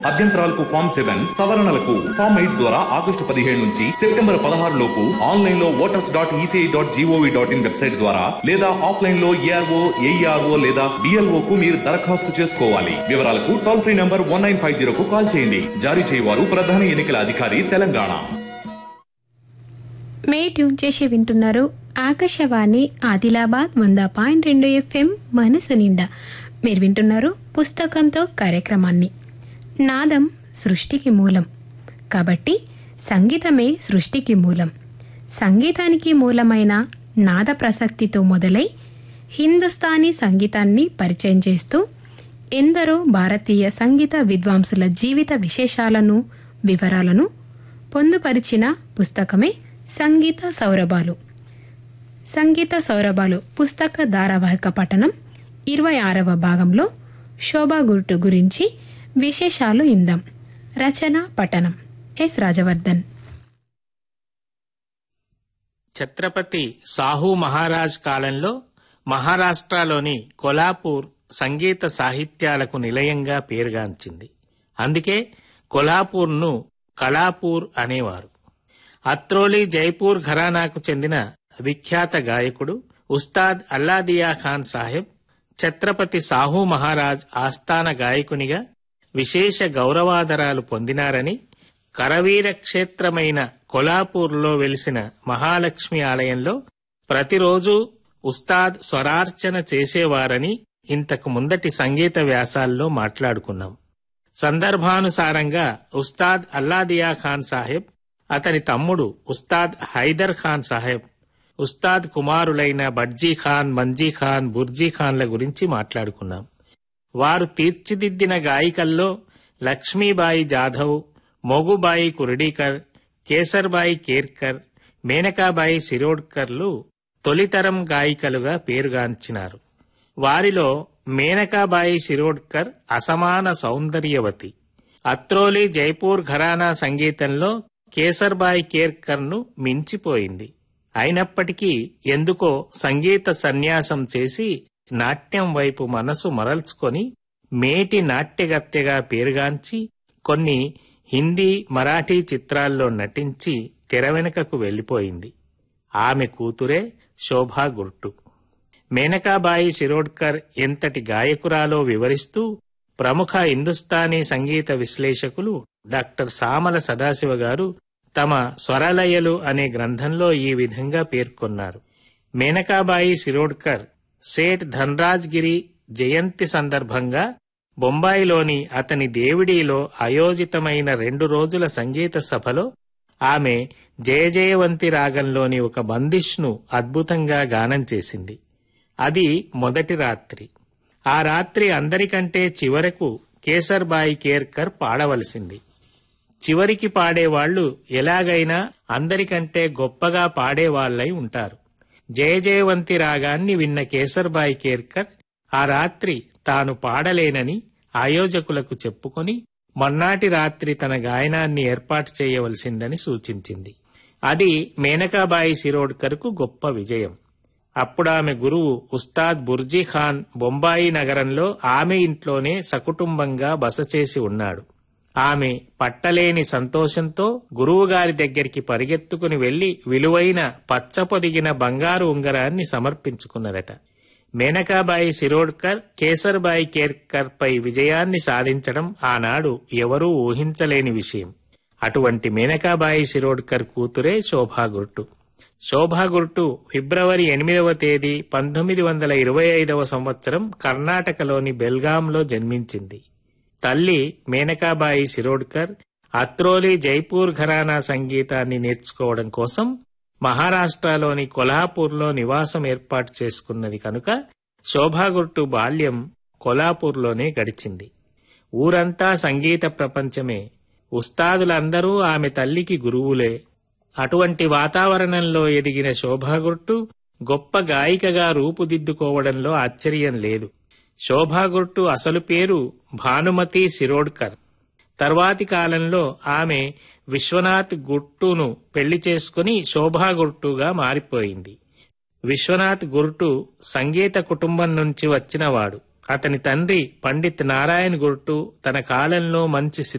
అభ్యంతరాలకు form seven సవరణలకు form eight ద్వారా ఆగస్టు పదిహేడు నుంచి సెప్టెంబర్ పదహారు లోపు ఆన్లైన్ లో voters dot ECI dot GOV dot in website ద్వారా లేదా ఆఫ్లైన్ లో ఏఆర్ఓ ఏఈఆర్ఓ లేదా బిఎల్ఓ కు మీరు దరఖాస్తు చేసుకోవాలి వివరాలకు toll free number one nine five zero కు కాల్ చేయండి జారీ చేయవారు ప్రధాన ఎన్నికల అధికారి తెలంగాణ మే ట్యూన్ చేసి వింటున్నారు ఆకాశవాణి ఆదిలాబాద్ వంద పాయింట్ రెండు ఎఫ్ఎం మనసు నిండా మీరు వింటున్నారు పుస్తకంతో కార్యక్రమాన్ని నాదం సృష్టికి మూలం కాబట్టి సంగీతమే సృష్టికి మూలం సంగీతానికి మూలమైన నాద ప్రసక్తితో మొదలై హిందుస్థానీ సంగీతాన్ని పరిచయం చేస్తూ ఎందరో భారతీయ సంగీత విద్వాంసుల జీవిత విశేషాలను వివరాలను పొందుపరిచిన పుస్తకమే సంగీత సౌరభాలు సంగీత సౌరభాలు పుస్తక ధారావాహిక పఠనం ఇరవై ఆరవ భాగంలో శోభా గుర్టు గురించి విశేషాలు ఇందాం రచన పఠనం ఎస్ రాజవర్ధన్ ఛత్రపతి సాహు మహారాజ్ కాలంలో మహారాష్ట్రలోని కొలాపూర్ సంగీత సాహిత్యాలకు నిలయంగా పేరుగాంచింది అందుకే కొలాపూర్ను కళాపూర్ అనేవారు అత్రోలి జైపూర్ ఘరానాకు చెందిన విఖ్యాత గాయకుడు ఉస్తాద్ అల్లాదియా ఖాన్ సాహెబ్ ఛత్రపతి సాహు మహారాజ్ ఆస్థాన గాయకునిగా విశేష గౌరవాదరాలు పొందినారని కరవీర క్షేత్రమైన కొలాపూర్లో వెలిసిన మహాలక్ష్మి ఆలయంలో ప్రతిరోజు ఉస్తాద్ స్వరార్చన చేసేవారని ఇంతకు ముందటి సంగీత వ్యాసాల్లో మాట్లాడుకున్నాం సందర్భానుసారంగా ఉస్తాద్ అల్లాదియా ఖాన్ సాహెబ్ అతని తమ్ముడు ఉస్తాద్ హైదర్ ఖాన్ సాహెబ్ ఉస్తాద్ కుమారులైన బడ్జీ ఖాన్ మంజీ ఖాన్ బుర్జీ ఖాన్ల గురించి మాట్లాడుకున్నాం వారు తీర్చిదిద్దిన గాయికల్లో లక్ష్మీబాయి జాధవ్ మొగుబాయి కురడీకర్ కేసర్బాయి కేర్కర్ మేనకాబాయి శిరోడ్కర్లు తొలితరం గాయికలుగా పేరుగాంచినారు వారిలో మేనకాబాయి శిరోడ్కర్ అసమాన సౌందర్యవతి అత్రోలి జైపూర్ ఘరానా సంగీతంలో కేసర్బాయి కేర్కర్ను మించిపోయింది అయినప్పటికీ ఎందుకో సంగీత సన్యాసం చేసి నాట్యం వైపు మనసు మరల్చుకొని మేటి నాట్యగత్తెగా పేరుగాంచి కొన్ని హిందీ మరాఠీ చిత్రాల్లో నటించి తెర వెనుకకు వెళ్లిపోయింది ఆమె కూతురే శోభా గుర్టు మేనకాబాయి శిరోడ్కర్ ఎంతటి గాయకురాలో వివరిస్తూ ప్రముఖ హిందుస్థానీ సంగీత విశ్లేషకులు డాక్టర్ సామల సదాశివ గారు తమ స్వరలయలు అనే గ్రంథంలో ఈ విధంగా పేర్కొన్నారు మేనకాబాయి శిరోడ్కర్ సేఠ్ ధన్రాజ్ గిరి జయంతి సందర్భంగా బొంబాయిలోని అతని దేవిడిలో ఆయోజితమైన రెండు రోజుల సంగీత సభలో ఆమె జయజయవంతి రాగంలోని ఒక బందిష్ను అద్భుతంగా గానం చేసింది అది మొదటి రాత్రి ఆ రాత్రి అందరికంటే చివరకు కేసర్బాయి కేర్కర్ పాడవలసింది చివరికి పాడేవాళ్లు ఎలాగైనా అందరికంటే గొప్పగా పాడేవాళ్లై ఉంటారు జయజయవంతి రాగాన్ని విన్న కేసర్బాయి కేర్కర్ ఆ రాత్రి తాను పాడలేనని ఆయోజకులకు చెప్పుకొని మొన్నాటి రాత్రి తన గాయనాన్ని ఏర్పాటు చేయవలసిందని సూచించింది అది మేనకాబాయి శిరోడ్కర్కు గొప్ప విజయం అప్పుడామె గురువు ఉస్తాద్ బుర్జీ ఖాన్ బొంబాయి నగరంలో ఆమె ఇంట్లోనే సకుటుంబంగా బస చేసి ఉన్నాడు ఆమె పట్టలేని సంతోషంతో గురువుగారి దగ్గరికి పరిగెత్తుకుని వెళ్లి విలువైన పచ్చపొదిగిన బంగారు ఉంగరాన్ని సమర్పించుకున్నదట మేనకాబాయి శిరోడ్కర్ కేసర్బాయి కేర్కర్ పై విజయాన్ని సాధించడం ఆనాడు ఎవరూ ఊహించలేని విషయం అటువంటి మేనకాబాయి శిరోడ్కర్ కూతురే శోభా గుర్టు శోభా గుర్టు ఫిబ్రవరి ఎనిమిదవ తేదీ పంతొమ్మిది వందల ఇరవై ఐదవ సంవత్సరం కర్ణాటకలోని బెల్గాంలో జన్మించింది తల్లి మేనకాబాయి శిరోడ్కర్ అత్రోలి జైపూర్ ఘరానా సంగీతాన్ని నేర్చుకోవడం కోసం మహారాష్ట్రలోని కొల్హాపూర్లో నివాసం ఏర్పాటు చేసుకున్నది కనుక శోభాగుర్టు బాల్యం కొల్హాపూర్లోనే గడిచింది ఊరంతా సంగీత ప్రపంచమే ఉస్తాదులందరూ ఆమె తల్లికి గురువులే అటువంటి వాతావరణంలో ఎదిగిన శోభాగుర్టు గొప్ప గాయికగా రూపుదిద్దుకోవడంలో ఆశ్చర్యం లేదు శోభాగుర్టు అసలు పేరు భానుమతి శిరోడ్కర్ తర్వాతి కాలంలో ఆమె విశ్వనాథ్ గుర్టును పెళ్లి చేసుకుని శోభా గుర్టుగా మారిపోయింది విశ్వనాథ్ గుర్టు సంగీత కుటుంబం నుంచి వచ్చినవాడు అతని తండ్రి పండిత్ నారాయణ్ గుర్టు తన కాలంలో మంచి